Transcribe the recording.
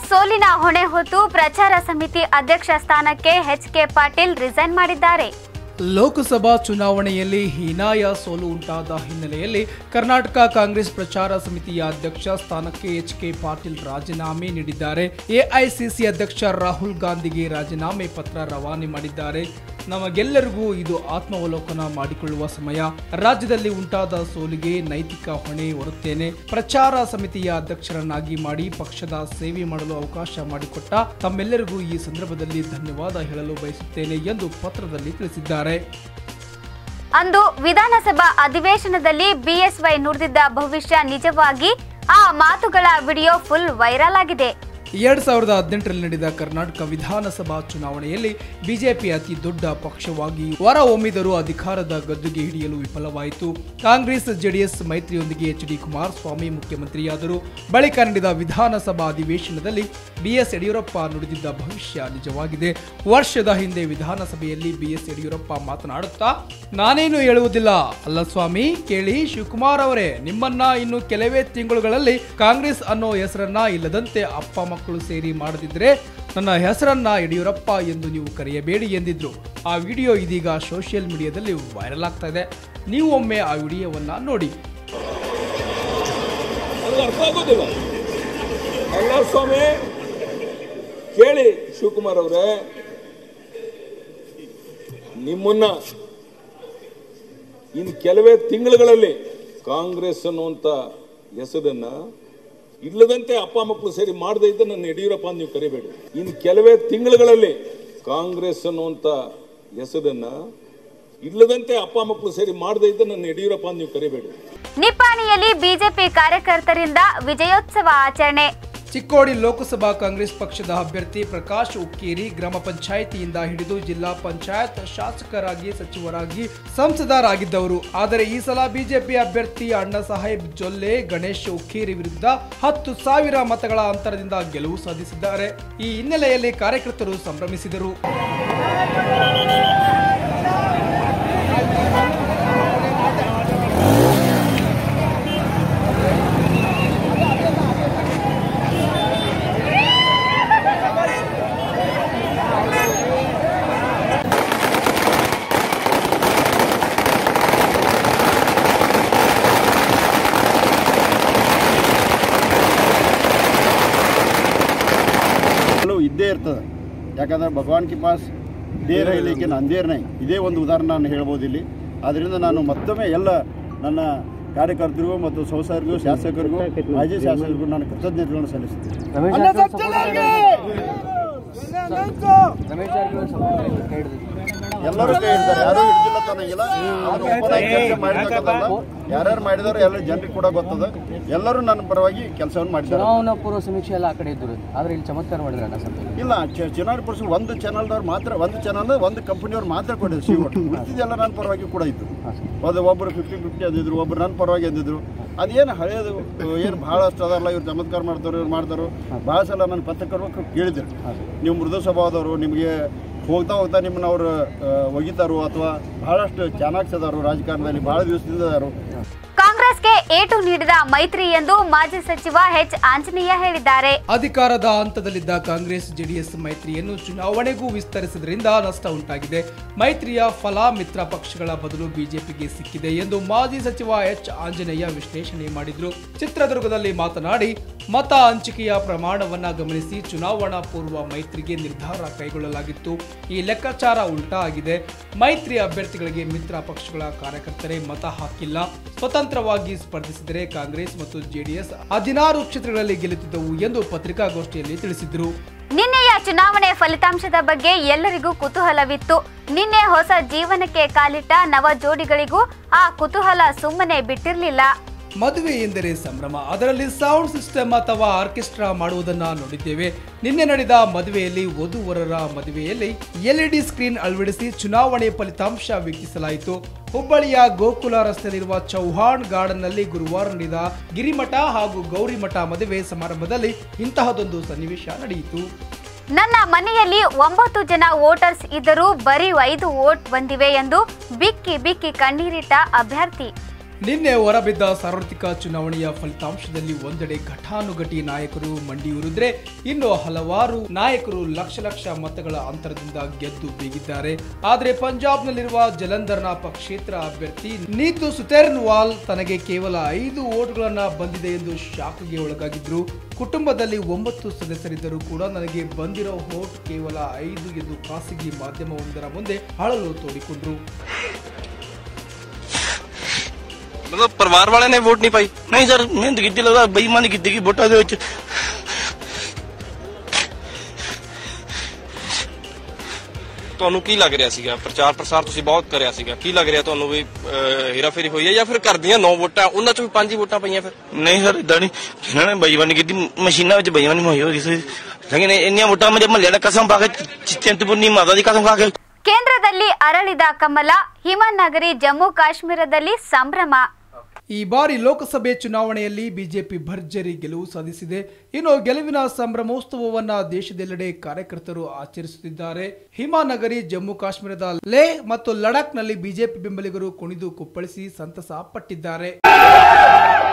ಸೋಲಿನ ಹೊಣೆ ಹೊತ್ತು ಪ್ರಚಾರ ಸಮಿತಿ ಅಧ್ಯಕ್ಷ ಸ್ಥಾನಕ್ಕೆ ಎಚ್ ಕೆ ಪಾಟೀಲ್ ರಿಸೈನ್ ಮಾಡಿದ್ದಾರೆ ಲೋಕಸಭಾ ಚುನಾವಣೆಯಲ್ಲಿ ಹೀನಾಯ ಸೋಲು ಉಂಟಾದ ಹಿನ್ನೆಲೆಯಲ್ಲಿ ಕರ್ನಾಟಕ ಕಾಂಗ್ರೆಸ್ ಪ್ರಚಾರ ಸಮಿತಿಯ ಅಧ್ಯಕ್ಷ ಸ್ಥಾನಕ್ಕೆ ಎಚ್ ಕೆ ಪಾಟೀಲ್ ರಾಜೀನಾಮೆ ನೀಡಿದ್ದಾರೆ ಎಐಸಿಸಿ ಅಧ್ಯಕ್ಷ ರಾಹುಲ್ ಗಾಂಧಿಗೆ ರಾಜೀನಾಮೆ ಪತ್ರ ರವಾನೆ ಮಾಡಿದ್ದಾರೆ ನಮಗೆಲ್ಲರಿಗೂ ಇದು ಆತ್ಮಾವಲೋಕನ ಮಾಡಿಕೊಳ್ಳುವ ಸಮಯ ರಾಜ್ಯದಲ್ಲಿ ಉಂಟಾದ ಸೋಲಿಗೆ ನೈತಿಕ ಹೊಣೆ ಹೊರುತ್ತೇನೆ ಪ್ರಚಾರ ಸಮಿತಿಯ ಅಧ್ಯಕ್ಷರನ್ನಾಗಿ ಮಾಡಿ ಪಕ್ಷದ ಸೇವೆ ಮಾಡಲು ಅವಕಾಶ ಮಾಡಿಕೊಟ್ಟ ತಮ್ಮೆಲ್ಲರಿಗೂ ಈ ಸಂದರ್ಭದಲ್ಲಿ ಧನ್ಯವಾದ ಹೇಳಲು ಬಯಸುತ್ತೇನೆ ಎಂದು ಪತ್ರದಲ್ಲಿ ತಿಳಿಸಿದ್ದಾರೆ ಅಂದು ವಿಧಾನಸಭಾ ಅಧಿವೇಶನದಲ್ಲಿ ಬಿಎಸ್ವೈ ನುಡಿದಿದ್ದ ಭವಿಷ್ಯ ನಿಜವಾಗಿ ಆ ಮಾತುಗಳ ವಿಡಿಯೋ ಫುಲ್ ವೈರಲ್ ಆಗಿದೆ ಎರಡ್ ಸಾವಿರದ ಹದಿನೆಂಟರಲ್ಲಿ ನಡೆದ ಕರ್ನಾಟಕ ವಿಧಾನಸಭಾ ಚುನಾವಣೆಯಲ್ಲಿ ಬಿಜೆಪಿ ಅತಿ ದೊಡ್ಡ ಪಕ್ಷವಾಗಿ ಹೊರ ಹೊಮ್ಮಿದರೂ ಅಧಿಕಾರದ ಗದ್ದುಗೆ ಹಿಡಿಯಲು ವಿಫಲವಾಯಿತು ಕಾಂಗ್ರೆಸ್ ಜೆಡಿಎಸ್ ಮೈತ್ರಿಯೊಂದಿಗೆ ಎಚ್ ಡಿ ಕುಮಾರಸ್ವಾಮಿ ಮುಖ್ಯಮಂತ್ರಿಯಾದರು ಬಳಿಕ ನಡೆದ ವಿಧಾನಸಭಾ ಅಧಿವೇಶನದಲ್ಲಿ ಬಿಎಸ್ ಯಡಿಯೂರಪ್ಪ ನುಡಿದಿದ್ದ ಭವಿಷ್ಯ ನಿಜವಾಗಿದೆ ವರ್ಷದ ಹಿಂದೆ ವಿಧಾನಸಭೆಯಲ್ಲಿ ಬಿಎಸ್ ಯಡಿಯೂರಪ್ಪ ಮಾತನಾಡುತ್ತಾ ನಾನೇನು ಹೇಳುವುದಿಲ್ಲ ಅಲ್ಲ ಸ್ವಾಮಿ ಕೇಳಿ ಶಿವಕುಮಾರ್ ಅವರೇ ನಿಮ್ಮನ್ನ ಇನ್ನು ಕೆಲವೇ ತಿಂಗಳುಗಳಲ್ಲಿ ಕಾಂಗ್ರೆಸ್ ಅನ್ನೋ ಹೆಸರನ್ನ ಇಲ್ಲದಂತೆ ಅಪ್ಪ ಮಕ್ಕಳು ಸೇರಿ ಮಾಡದಿದ್ರೆ ನನ್ನ ಹೆಸರನ್ನ ಯಡಿಯೂರಪ್ಪ ಎಂದು ನೀವು ಕರೆಯಬೇಡಿ ಎಂದಿದ್ರು ಆ ವಿಡಿಯೋ ಇದೀಗ ಸೋಷಿಯಲ್ ಮೀಡಿಯಾದಲ್ಲಿ ವೈರಲ್ ಆಗ್ತಾ ಇದೆ ನೀವು ಒಮ್ಮೆ ಆ ವಿಡಿಯೋವನ್ನ ನೋಡಿ ನನಗೆ ಅರ್ಥ ಆಗೋದಿಲ್ಲ ಅಲ್ಲ ಸ್ವಾಮಿ ಕೇಳಿ ಶಿವಕುಮಾರ್ ಅವರೇ ನಿಮ್ಮನ್ನ ಇನ್ನು ಕೆಲವೇ ತಿಂಗಳುಗಳಲ್ಲಿ ಕಾಂಗ್ರೆಸ್ ಅನ್ನುವಂಥ ಹೆಸರನ್ನ ಇಲ್ಲದಂತೆ ಅಪ್ಪ ಮಕ್ಕಳು ಸೇರಿ ಮಾಡದೇ ಇದ್ದ ನನ್ನ ಯಡಿಯೂರಪ್ಪ ಅಂತ ನೀವು ಕರಿಬೇಡಿ ಇನ್ನು ಕೆಲವೇ ತಿಂಗಳುಗಳಲ್ಲಿ ಕಾಂಗ್ರೆಸ್ ಅನ್ನುವಂಥ ಹೆಸರನ್ನ ಇಲ್ಲದಂತೆ ಅಪ್ಪ ಮಕ್ಕಳು ಸೇರಿ ಮಾಡದೇ ಇದ್ದ ನನ್ನ ಯಡಿಯೂರಪ್ಪ ಅಂತ ನೀವು ಕರಿಬೇಡಿ ನಿಪ್ಪಾಣಿಯಲ್ಲಿ ಬಿಜೆಪಿ ಕಾರ್ಯಕರ್ತರಿಂದ ವಿಜಯೋತ್ಸವ ಆಚರಣೆ ಚಿಕ್ಕೋಡಿ ಲೋಕಸಭಾ ಕಾಂಗ್ರೆಸ್ ಪಕ್ಷದ ಅಭ್ಯರ್ಥಿ ಪ್ರಕಾಶ್ ಉಕ್ಕೇರಿ ಗ್ರಾಮ ಪಂಚಾಯಿತಿಯಿಂದ ಹಿಡಿದು ಜಿಲ್ಲಾ ಪಂಚಾಯತ್ ಶಾಸಕರಾಗಿ ಸಚಿವರಾಗಿ ಸಂಸದರಾಗಿದ್ದವರು ಆದರೆ ಈ ಸಲ ಬಿಜೆಪಿ ಅಭ್ಯರ್ಥಿ ಅಣ್ಣ ಸಾಹೇಬ್ ಜೊಲ್ಲೆ ಗಣೇಶ್ ಉಕ್ಕೇರಿ ವಿರುದ್ಧ ಹತ್ತು ಸಾವಿರ ಮತಗಳ ಅಂತರದಿಂದ ಗೆಲುವು ಸಾಧಿಸಿದ್ದಾರೆ ಈ ಹಿನ್ನೆಲೆಯಲ್ಲಿ ಕಾರ್ಯಕರ್ತರು ಸಂಭ್ರಮಿಸಿದರು ಎಲ್ಲವೂ ಇದ್ದೇ ಇರ್ತದೆ ಯಾಕಂದ್ರೆ ಭಗವಾನ್ ಕಿ ಪಾಸ್ ದೇರ್ ಹೈ ಲೇಕಿನ್ ಅಂಧೇರ್ ನೈ ಇದೇ ಒಂದು ಉದಾಹರಣೆ ನಾನು ಹೇಳ್ಬೋದು ಇಲ್ಲಿ ಆದ್ದರಿಂದ ನಾನು ಮತ್ತೊಮ್ಮೆ ಎಲ್ಲ ನನ್ನ ಕಾರ್ಯಕರ್ತರಿಗೂ ಮತ್ತು ಸಂಸದರಿಗೂ ಶಾಸಕರಿಗೂ ಮಾಜಿ ಶಾಸಕರಿಗೂ ನಾನು ಕೃತಜ್ಞತೆಗಳನ್ನು ಸಲ್ಲಿಸುತ್ತೇನೆ ಎಲ್ಲರೂ ಕೈ ಹಿಡಿದಾರೆ ಯಾರು ಹಿಡಿದಿಲ್ಲ ತನಗಿಲ್ಲ ಅವ್ರು open ಆಗಿ ಕೆಲಸ ಮಾಡಿರ್ತಕ್ಕಂಥದ್ದಲ್ಲ. ಯಾರ್ಯಾರು ಮಾಡಿದಾರೋ ಎಲ್ಲ ಜನರಿಗೆ ಕೂಡ ಗೊತ್ತದ ಎಲ್ಲರೂ ನನ್ನ ಪರವಾಗಿ ಕೆಲಸವನ್ನು ಮಾಡಿದ್ದಾರೆ ಚುನಾವಣಾ ಪೂರ್ವ ಸಮೀಕ್ಷೆ ಎಲ್ಲ ಆ ಕಡೆ ಇದ್ರು ಆದ್ರೆ ಇಲ್ಲಿ ಚಮತ್ಕಾರ ಮಾಡಿದ್ರೆ ಅಣ್ಣ ಸ್ವಲ್ಪ ಇಲ್ಲ ಚ- ಚುನಾವಣೆ ಪಡಿಸಿ ಒಂದು ಚಾನಲ್ದವ್ರು ಮಾತ್ರ ಒಂದು ಚಾನಲ್ ಒಂದು ಕಂಪನಿಯವ್ರು ಮಾತ್ರ ಕೊಟ್ಟಿದ್ರು ಸಿ ಉಳಿದಿದ್ದೆಲ್ಲ ನನ್ನ ಪರವಾಗಿ ಕೂಡ ಇತ್ತು ಅದು ಒಬ್ಬರು ಫಿಫ್ಟಿ ಫಿಫ್ಟಿ ಅಂದಿದ್ರು ಒಬ್ರು ನನ್ನ ಪರವಾಗಿ ಅಂದಿದ್ರು ಅದೇನು ಹಳೆಯದು ಏನು ಭಾಳಷ್ಟು ಅದಲ್ಲ ಇವ್ರು ಚಮತ್ಕಾರ ಮಾಡ್ತಾರೋ ಇವ್ರು ಮಾಡ್ತಾರೋ ಭಾಳ ಸಲ ನನ್ನ ಪತ್ರಕರ್ರು ಕೇಳಿದ್ರು ನೀವು ಮೃದು ಸ್ವಭಾವದವರು ನಿಮಗೆ ಹೋಗ್ತಾ ಹೋಗ್ತಾ ನಿಮ್ಮನ್ನ ಅವರು ಒಗಿತಾರೋ ಅಥವಾ ಬಹಳಷ್ಟು ಚಾಣಾಕ್ಷ ಅದಾರು ರಾಜಕಾರಣದಲ್ಲಿ ಭಾಳ ದಿವಸದಿಂದ ಅದಾರು ಕಾಂಗ್ರೆಸ್ಗೆ ಏಟು ನೀಡಿದ ಮೈತ್ರಿ ಎಂದು ಮಾಜಿ ಸಚಿವ ಎಚ್ ಆಂಜನೇಯ ಹೇಳಿದ್ದಾರೆ ಅಧಿಕಾರದ ಹಂತದಲ್ಲಿದ್ದ ಕಾಂಗ್ರೆಸ್ ಜೆಡಿಎಸ್ ಮೈತ್ರಿಯನ್ನು ಚುನಾವಣೆಗೂ ವಿಸ್ತರಿಸಿದ್ರಿಂದ ನಷ್ಟ ಉಂಟಾಗಿದೆ ಮೈತ್ರಿಯ ಫಲ ಮಿತ್ರ ಪಕ್ಷಗಳ ಬದಲು ಬಿಜೆಪಿಗೆ ಸಿಕ್ಕಿದೆ ಎಂದು ಮಾಜಿ ಸಚಿವ ಎಚ್ ಆಂಜನೇಯ ವಿಶ್ಲೇಷಣೆ ಮಾಡಿದ್ರು ಚಿತ್ರದುರ್ಗದಲ್ಲಿ ಮಾತನಾಡಿ ಮತ ಹಂಚಿಕೆಯ ಪ್ರಮಾಣವನ್ನ ಗಮನಿಸಿ ಚುನಾವಣಾ ಪೂರ್ವ ಮೈತ್ರಿಗೆ ನಿರ್ಧಾರ ಕೈಗೊಳ್ಳಲಾಗಿತ್ತು ಈ ಲೆಕ್ಕಾಚಾರ ಉಲ್ಟಾ ಆಗಿದೆ ಮೈತ್ರಿ ಅಭ್ಯರ್ಥಿಗಳಿಗೆ ಮಿತ್ರ ಪಕ್ಷಗಳ ಕಾರ್ಯಕರ್ತರೇ ಮತ ಹಾಕಿಲ್ಲ ಸ್ವತಂತ್ರವಾಗಿ ಸ್ಪರ್ಧಿಸಿದರೆ ಕಾಂಗ್ರೆಸ್ ಮತ್ತು ಜೆಡಿಎಸ್ ಹದಿನಾರು ಕ್ಷೇತ್ರಗಳಲ್ಲಿ ಗೆಲ್ಲುತ್ತಿದ್ದವು ಎಂದು ಪತ್ರಿಕಾಗೋಷ್ಠಿಯಲ್ಲಿ ತಿಳಿಸಿದರು ನಿನ್ನೆಯ ಚುನಾವಣೆ ಫಲಿತಾಂಶದ ಬಗ್ಗೆ ಎಲ್ಲರಿಗೂ ಕುತೂಹಲವಿತ್ತು ನಿನ್ನೆ ಹೊಸ ಜೀವನಕ್ಕೆ ಕಾಲಿಟ್ಟ ನವ ಜೋಡಿಗಳಿಗೂ ಆ ಕುತೂಹಲ ಸುಮ್ಮನೆ ಬಿಟ್ಟಿರಲಿಲ್ಲ ಮದುವೆ ಎಂದರೆ ಸಂಭ್ರಮ ಅದರಲ್ಲಿ ಸೌಂಡ್ ಸಿಸ್ಟಮ್ ಅಥವಾ ಆರ್ಕೆಸ್ಟ್ರಾ ಮಾಡುವುದನ್ನ ನೋಡಿದ್ದೇವೆ ನಿನ್ನೆ ನಡೆದ ಮದುವೆಯಲ್ಲಿ ವಧುವರರ ಮದುವೆಯಲ್ಲಿ ಎಲ್ಇಡಿ ಸ್ಕ್ರೀನ್ ಅಳವಡಿಸಿ ಚುನಾವಣೆ ಫಲಿತಾಂಶ ವೀಕ್ಷಿಸಲಾಯಿತು ಹುಬ್ಬಳ್ಳಿಯ ಗೋಕುಲ ರಸ್ತೆಯಲ್ಲಿರುವ ಚೌಹಾಣ್ ಗಾರ್ಡನ್ನಲ್ಲಿ ಗುರುವಾರ ನಡೆದ ಗಿರಿಮಠ ಹಾಗೂ ಗೌರಿಮಠ ಮದುವೆ ಸಮಾರಂಭದಲ್ಲಿ ಇಂತಹದೊಂದು ಸನ್ನಿವೇಶ ನಡೆಯಿತು ನನ್ನ ಮನೆಯಲ್ಲಿ ಒಂಬತ್ತು ಜನ ವೋಟರ್ಸ್ ಇದ್ದರೂ ಬರೀ ಐದು ವೋಟ್ ಬಂದಿವೆ ಎಂದು ಬಿಕ್ಕಿ ಬಿಕ್ಕಿ ಕಣ್ಣೀರಿಟ್ಟ ಅಭ್ಯರ್ಥಿ ನಿನ್ನೆ ಹೊರಬಿದ್ದ ಸಾರ್ವತ್ರಿಕ ಚುನಾವಣೆಯ ಫಲಿತಾಂಶದಲ್ಲಿ ಒಂದೆಡೆ ಘಟಾನುಘಟಿ ನಾಯಕರು ಮಂಡಿಯೂರಿದ್ರೆ ಇನ್ನು ಹಲವಾರು ನಾಯಕರು ಲಕ್ಷ ಲಕ್ಷ ಮತಗಳ ಅಂತರದಿಂದ ಗೆದ್ದು ಬೀಗಿದ್ದಾರೆ ಆದರೆ ಪಂಜಾಬ್ನಲ್ಲಿರುವ ಜಲಂಧರ್ನ ಪಕ್ಷೇತರ ಅಭ್ಯರ್ಥಿ ನೀತು ಸುತೇರ್ನ್ವಾಲ್ ತನಗೆ ಕೇವಲ ಐದು ಓಟ್ಗಳನ್ನ ಬಂದಿದೆ ಎಂದು ಶಾಖಗೆ ಒಳಗಾಗಿದ್ರು ಕುಟುಂಬದಲ್ಲಿ ಒಂಬತ್ತು ಸದಸ್ಯರಿದ್ದರೂ ಕೂಡ ನನಗೆ ಬಂದಿರೋ ವೋಟ್ ಕೇವಲ ಐದು ಎಂದು ಖಾಸಗಿ ಮಾಧ್ಯಮವೊಂದರ ಮುಂದೆ ಅಳಲು ತೋಡಿಕೊಂಡ್ರು मतलब परिवार वाले ने वोट नहीं पाई नहीं सर मेहनत की लगा बेईमानी की की वोटा ਦੇ ਵਿੱਚ ਤੁਹਾਨੂੰ ਕੀ ਲੱਗ ਰਿਹਾ ਸੀਗਾ ਪ੍ਰਚਾਰ ਪ੍ਰਸਾਰ ਤੁਸੀਂ ਬਹੁਤ ਕਰਿਆ ਸੀਗਾ ਕੀ ਲੱਗ ਰਿਹਾ ਤੁਹਾਨੂੰ ਵੀ ਹੀਰਾਫੇਰੀ ਹੋਈ ਹੈ ਜਾਂ ਫਿਰ ਕਰਦੀਆਂ 9 ਵੋਟਾਂ ਉਹਨਾਂ ਚੋਂ ਵੀ 5 ਹੀ ਵੋਟਾਂ ਪਈਆਂ ਫਿਰ ਨਹੀਂ ਸਰ ਇਦਾਂ ਨਹੀਂ ਇਹਨਾਂ ਨੇ ਬੇਈਮਾਨੀ ਕੀਤੀ ਮਸ਼ੀਨਾਂ ਵਿੱਚ ਬੇਈਮਾਨੀ ਹੋਈ ਹੋਈ ਸੀ ਲੇਕਿਨ ਇੰਨੀਆਂ ਵੋਟਾਂ ਮੇਰੇ ਮਹੱਲੇ ਦਾ ਕਸਮ ਪਾ ਕੇ ਚਿ- ਚਿੰਤਪੁਰਨੀ ਮਾਤਾ ਦੀ ਕਸਮ ਖਾ ਕੇ ಕೇಂದ್ರದಲ್ಲಿ ಅರಳಿದ ಕಮಲ ಹಿಮನಗರಿ ಜಮ್ಮು ಕಾಶ್ಮೀರದಲ್ಲಿ ಸಂಭ್ರಮ ಈ ಬಾರಿ ಲೋಕಸಭೆ ಚುನಾವಣೆಯಲ್ಲಿ ಬಿಜೆಪಿ ಭರ್ಜರಿ ಗೆಲುವು ಸಾಧಿಸಿದೆ ಇನ್ನು ಗೆಲುವಿನ ಸಂಭ್ರಮೋತ್ಸವವನ್ನ ದೇಶದೆಲ್ಲೆಡೆ ಕಾರ್ಯಕರ್ತರು ಆಚರಿಸುತ್ತಿದ್ದಾರೆ ಹಿಮಾನಗರಿ ಜಮ್ಮು ಕಾಶ್ಮೀರದ ಲೇ ಮತ್ತು ಲಡಾಖ್ನಲ್ಲಿ ಬಿಜೆಪಿ ಬೆಂಬಲಿಗರು ಕುಣಿದು ಕುಪ್ಪಳಿಸಿ ಸಂತಸ ಪಟ್ಟಿದ್ದಾರೆ